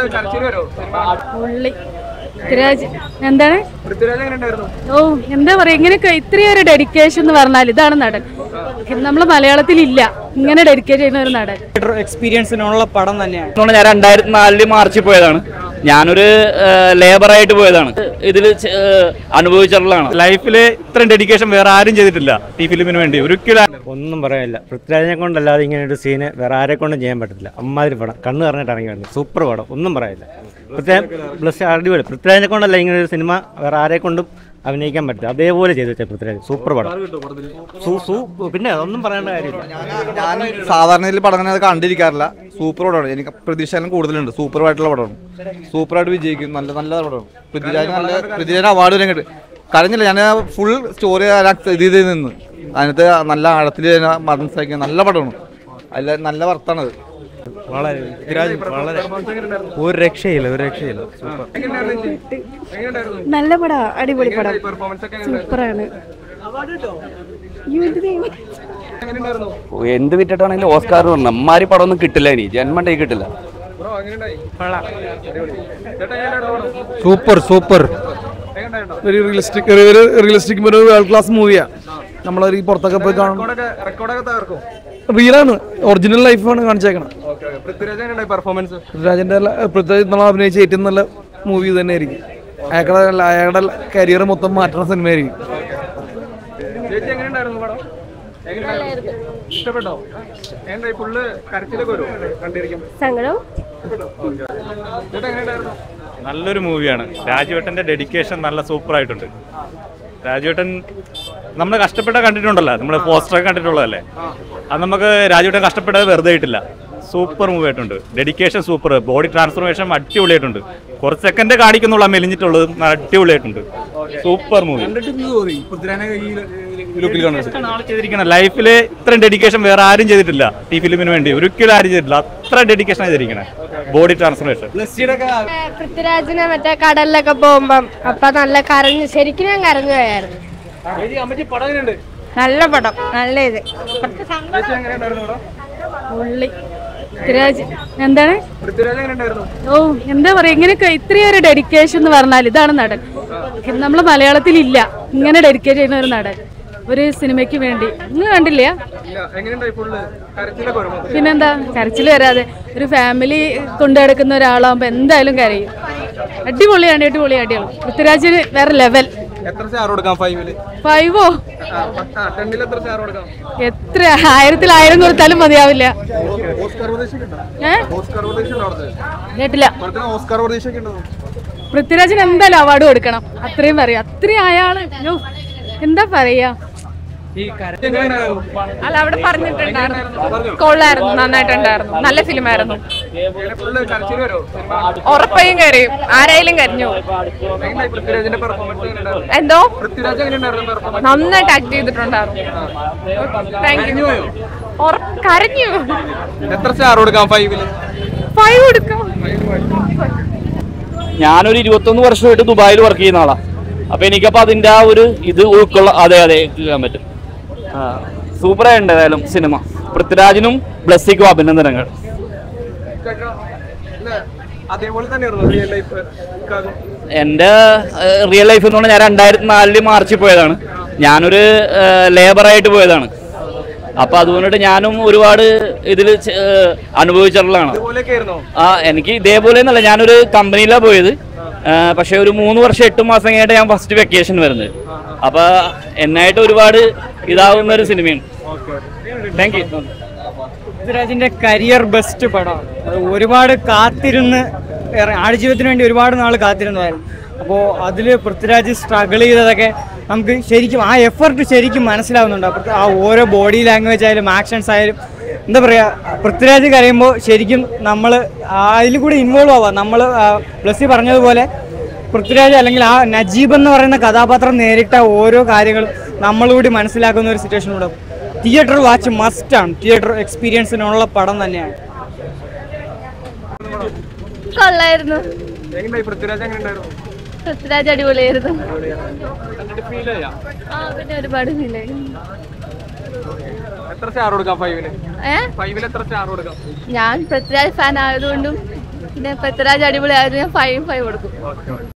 കരച്ചിൽ വരുമോ പുള്ളി പൃഥ്വിരാജ് എന്താണ് പൃഥ്വിരാജ് എങ്ങനെ ഉണ്ടായിരുന്നു ഓ എന്താ പറയാ ഇങ്ങനെയൊക്കെ ഇത്രയൊരു ഡെഡിക്കേഷൻ എന്ന് പറഞ്ഞാൽ ഇതാണ് നടൻ നമ്മൾ മലയാളത്തിൽ ഇല്ല ഇങ്ങനെ ഡെഡിക്കേറ്റ് ചെയ്യുന്ന ഒരു നടൻ എക്സ്പീരിയൻസിനുള്ള പടം തന്നെയാണ് അതുകൊണ്ട് ഞാൻ രണ്ടായിരത്തി നാലില് മാർച്ചിൽ പോയതാണ് ഞാനൊരു ലേബറായിട്ട് പോയതാണ് ഇതിൽ അനുഭവിച്ചിട്ടുള്ളതാണ് ലൈഫിൽ ഇത്രയും ഡെഡിക്കേഷൻ വേറെ ആരും ചെയ്തിട്ടില്ല ഈ ഫിലിമിന് വേണ്ടി ഒരിക്കലും ഒന്നും പറയാനില്ല പൃഥ്വിരാജിനെ കൊണ്ടല്ലാതെ ഇങ്ങനെ ഒരു സീന് വേറെ ആരെ കൊണ്ടും ചെയ്യാൻ പറ്റത്തില്ല അമ്മാതിരി പടം കണ്ണ് പറഞ്ഞിട്ട് ഇറങ്ങി വരുന്നത് സൂപ്പർ പടം ഒന്നും പറയാനില്ല പ്രത്യേകം പ്ലസ് അടിപൊളി പൃഥ്വിരാജിനെ കൊണ്ടല്ല ഇങ്ങനെ ഒരു സിനിമ വേറെ ആരെ കൊണ്ടും അഭിനയിക്കാൻ പറ്റില്ല അതേപോലെ ചെയ്തു വെച്ചാൽ പൃഥ്വിരാജ് സൂപ്പർ പടം സൂ- സൂ- പിന്നെ ഒന്നും പറയേണ്ട കാര്യമില്ല ഞാൻ സാധാരണ ഇതിൽ പടം അങ്ങനെ കണ്ടിരിക്കാറില്ല സൂപ്പർ പടമാണ് എനിക്ക് പ്രതീക്ഷയെല്ലാം കൂടുതലുണ്ട് സൂപ്പർ ആയിട്ടുള്ള പടമാണ് സൂപ്പറായിട്ട് വിജയിക്കും നല്ല നല്ല പടമാണ് പൃഥ്വിരാജ് നല്ല പൃഥ്വിരാജ് അവാർഡ് വരെ കിട്ടും കരഞ്ഞില്ല ഞാൻ ഫുൾ സ്റ്റോറി ഇത് ചെയ്ത് നിന്ന് അതിനകത്ത് നല്ല ആഴത്തിൽ മനസ്സിലാക്കിയ നല്ല പടമാണ് അതിൽ നല്ല വർത്താണ് വളരെ പൃഥ്വിരാജ് വളരെ ഒരു രക്ഷയില്ല ഒരു രക്ഷയില്ല സൂപ്പർ നല്ല പടാ അടിപൊളി പടം പെർഫോമൻസ് ഒക്കെ സൂപ്പറാണ് എന്ത് വിറ്റിട്ടാണെങ്കിലും ഓസ്കാർ പറഞ്ഞു അമ്മാരി പടം ഒന്നും കിട്ടില്ല ഇനി ജന്മണ്ടേ കിട്ടില്ല ബ്രോ എങ്ങനെയുണ്ടായി ചേട്ടാ എങ്ങനെയുണ്ടായിരുന്നു സൂപ്പർ സൂപ്പർ എങ്ങനെയുണ്ടായിരുന്നു ഒരു റിയലിസ്റ്റിക് ഒരു റിയലിസ്റ്റിക് ഒരു വേൾഡ് ക്ലാസ് മൂവിയാണ് നമ്മളൊരു ഈ പുറത്തൊക്കെ പോയി കാണും റെക്കോർഡൊക്കെ റെക്കോർഡൊക്കെ തകർക്കും റിയലാണ് ഒറിജിനൽ ലൈഫാണ് കാണിച്ചേക്കണം ഓക്കെ ഓക്കെ പൃഥ്വിരാജ് എങ്ങനെയുണ്ടായി പെർഫോമൻസ് പൃഥ്വിരാജിന്റെ പൃഥ്വിരാജ് നമ്മൾ അഭിനയിച്ച ഏറ്റവും നല്ല മൂവി തന്നെ ആയിരിക്കും അയാളുടെ അയാളുടെ കരിയർ മൊത്തം മാറ്റുന്ന സിനിമയായിരിക്കും ചേച്ചി എങ്ങനെയുണ്ടായിരുന്നു പടം എങ്ങനെയുണ്ടായിരുന്നു ഇഷ്ടപ്പെട്ടോ എങ്ങനെയുണ്ടായി ഫുള്ള് കരച്ചിലൊക്കെ വരുമോ കണ്ടിരിക്കുമ്പോൾ സങ്കടം ചേട്ടാ എങ്ങനെയുണ്ടായിരുന്നു നല്ലൊരു മൂവിയാണ് രാജുവേട്ടന്റെ ഡെഡിക്കേഷൻ നല്ല സൂപ്പർ ആയിട്ടുണ്ട് രാജുവേട്ടൻ നമ്മൾ കഷ്ടപ്പെട്ട കണ്ടിട്ടുണ്ടല്ലോ നമ്മൾ പോസ്റ്ററൊക്കെ കണ്ടിട്ടുള്ളതല്ലേ അത് നമുക്ക് രാജുവേട്ടൻ കഷ്ടപ്പെട്ടത് വെറുതെ ആയിട്ടില്ല സൂപ്പർ മൂവി ആയിട്ടുണ്ട് ഡെഡിക്കേഷൻ സൂപ്പർ ബോഡി ട്രാൻസ്ഫോർമേഷൻ അടിപൊളിയായിട്ടുണ്ട് കുറച്ച് സെക്കൻഡ് കാണിക്കുന്നുള്ള അടിപൊളിയായിട്ടുണ്ട് അടിപൊളിയായിട്ടുണ്ട് സൂപ്പർ മൂവി ആൾ ചെയ്തിരിക്കണം ലൈഫിൽ ഇത്രയും ഡെഡിക്കേഷൻ വേറെ ആരും ചെയ്തിട്ടില്ല ഈ ഫിലിമിന് വേണ്ടി ഒരിക്കലും ആരും ചെയ്തിട്ടില്ല അത്ര ഡെഡിക്കേഷൻ ചെയ്തിരിക്കണേ ബോഡി ട്രാൻസ്ഫോർമേഷൻ പൃഥ്വിരാജിനെ മറ്റേ കടലിലൊക്കെ പോകുമ്പം അപ്പൊ നല്ല കരഞ്ഞു ശരിക്കും ഞാൻ കരഞ്ഞു പോയായിരുന്നു ചേച്ചി അമ്മച്ചി പടം എങ്ങനെയുണ്ട് നല്ല പടം നല്ല ഇത് ചേച്ചി എങ്ങനെയുണ്ടായിരുന്നു പടം പുള്ളി പൃഥ്വിരാജ് എന്താണ് പൃഥ്വിരാജ് എങ്ങനെയുണ്ടായിരുന്നു ഓ എന്താ പറയാ ഇങ്ങനെയൊക്കെ ഇത്രയൊരു ഡെഡിക്കേഷൻ എന്ന് പറഞ്ഞാൽ ഇതാണ് നടൻ നമ്മൾ മലയാളത്തിൽ ഇല്ല ഇങ്ങനെ ഡെഡിക്കേറ്റ് ചെയ്യുന്ന ഒരു നടൻ ഒരു സിനിമയ്ക്ക് വേണ്ടി നിങ്ങൾ കണ്ടില്ല ഇല്ല എങ്ങനെയുണ്ടായി ഫുള്ള് കരച്ചിലൊക്കെ വരുമോ പിന്നെന്താ കരച്ചിൽ വരാതെ ഒരു ഫാമിലി കൊണ്ടു നടക്കുന്ന ഒരാളാകുമ്പോൾ എന്തായാലും കരയും അടിപൊളിയാണ് അടിപൊളി അടിപൊളി പൃഥ്വിരാജിന് വേറെ ലെവൽ എത്ര സ്റ്റാർ കൊടുക്കാം ഫൈവില് ഫൈവോ ടെന്നിൽ എത്ര സ്റ്റാർ കൊടുക്കാം എത്ര ആയിരത്തിൽ ആയിരം കൊടുത്താലും മതിയാവില്ല ഓസ്കാർ പ്രതീക്ഷയൊക്കെ ഉണ്ടോ ഏ ഓസ്കാർ പ്രതീക്ഷ ഉണ്ടോ അവിടുത്തെ കേട്ടില്ല പടത്തിന് ഓസ്കാർ പ്രതീക്ഷയൊക്കെ ഉണ്ടോ പൃഥ്വിരാജിന് എന്തായാലും അവാർഡ് കൊടുക്കണം അത്രയും പറയാം അത്രയും അയാള് യ്യോ, എന്താ പറയാ അല്ല അവിടെ പറഞ്ഞിട്ടുണ്ടായിരുന്നു കൊള്ളായിരുന്നു നന്നായിട്ടുണ്ടായിരുന്നു നല്ല ഫിലിമായിരുന്നു ഫുള്ള് കരച്ചിൽ വരുമോ ഉറപ്പായും കരയും ആരായാലും കരഞ്ഞു എങ്ങനെയായി പൃഥ്വിരാജിന്റെ പെർഫോമൻസ് എങ്ങനെയുണ്ടായിരുന്നു എന്തോ പൃഥ്വിരാജ് എങ്ങനെയുണ്ടായിരുന്നു പെർഫോമൻസ് നന്നായിട്ട് ആക്ട് ചെയ്തിട്ടുണ്ടായിരുന്നു താങ്ക് യു കരഞ്ഞു എത്ര സ്റ്റാർ കൊടുക്കാം ഫൈവില് ഫൈവ് കൊടുക്കാം ഞാനൊരു ഇരുപത്തൊന്ന് വർഷമായിട്ട് ദുബായിൽ വർക്ക് ചെയ്യുന്ന ആളാ അപ്പൊ എനിക്കപ്പോ അതിന്റെ ആ ഒരു ഇത് ഉൾക്കൊള്ള അതെ അതെ കേൾക്കാൻ പറ്റും സൂപ്പറായിട്ടുണ്ട് ഏതായാലും സിനിമ പൃഥ്വിരാജിനും ബ്ലസ്സിക്കും അഭിനന്ദനങ്ങൾ അതേപോലെ തന്നെയായിരുന്നു റിയൽ ലൈഫ് എൻ്റെ റിയൽ ലൈഫ് എന്ന് പറഞ്ഞാൽ ഞാൻ രണ്ടായിരത്തി നാലില് മാർച്ചിൽ പോയതാണ് ഞാനൊരു ലേബറായിട്ട് പോയതാണ് അപ്പൊ അതുകൊണ്ടിട്ട് ഞാനും ഒരുപാട് ഇതിൽ അനുഭവിച്ചിട്ടുള്ളതാണ് ഇതുപോലെയൊക്കെ ആയിരുന്നോ ആ എനിക്ക് ഇതേപോലെ എന്നല്ല ഞാനൊരു കമ്പനിയിലാണ് പോയത് ആ, പക്ഷെ ഒരു മൂന്ന് വർഷം എട്ട് മാസം കഴിഞ്ഞിട്ട് ഞാൻ ഫസ്റ്റ് വെക്കേഷൻ വരുന്നത് അപ്പൊ എന്നായിട്ട് ഒരുപാട് ഇതാവുന്ന ഒരു സിനിമയാണ് താങ്ക് യു പൃഥ്വിരാജിന്റെ കരിയർ ബെസ്റ്റ് പടമാണ് അത് ഒരുപാട് കാത്തിരുന്ന് ഇറ- ആടുജീവിതത്തിന് വേണ്ടി ഒരുപാട് നാൾ കാത്തിരുന്നതായിരുന്നു അപ്പോൾ അതിൽ പൃഥ്വിരാജ് സ്ട്രഗിൾ ചെയ്തതൊക്കെ നമുക്ക് ശരിക്കും ആ എഫർട്ട് ശരിക്കും മനസ്സിലാവുന്നുണ്ട് അപ്പോൾ ആ ഓരോ ബോഡി ലാംഗ്വേജ് ആയാലും ആക്ഷൻസ് ആയാലും എന്താ പറയുക പൃഥ്വിരാജ് കരയുമ്പോൾ ശരിക്കും നമ്മൾ അതിൽ കൂടി ഇൻവോൾവ് ആവാം നമ്മൾ ബ്ലസ്സി പറഞ്ഞതുപോലെ പൃഥ്വിരാജ് അല്ലെങ്കിൽ ആ നജീബ് എന്ന് പറയുന്ന കഥാപാത്രം നേരിട്ട ഓരോ കാര്യങ്ങളും നമ്മളൂടി മനസ്സിലാക്കുന്ന ഒരു സിറ്റുവേഷനിലൂടെ തിയേറ്റർ വാച്ച് മസ്റ്റാണ് തിയേറ്റർ എക്സ്പീരിയൻസിനുള്ള പടം തന്നെയാണ് കൊള്ളായിരുന്നു എങ്ങനെയായി പൃഥ്വിരാജ് എങ്ങനെയുണ്ടായിരുന്നു പൃഥ്വിരാജ് അടിപൊളിയായിരുന്നു കണ്ടിട്ട് ഫീൽ ചെയ്യാം ആ പിന്നെ ഒരുപാട് ഫീലായി എത്ര സ്റ്റാർ കൊടുക്കാം ഫൈവില് ഏ ഫൈവിൽ എത്ര സ്റ്റാർ കൊടുക്കാം ഞാൻ പൃഥ്വിരാജ് ഫാൻ ആയതുകൊണ്ടും പിന്നെ പൃഥ്വിരാജ് അടിപൊളിയായിരുന്നു ഞാൻ ഫൈവ് ഫൈവ് കൊടുക്കും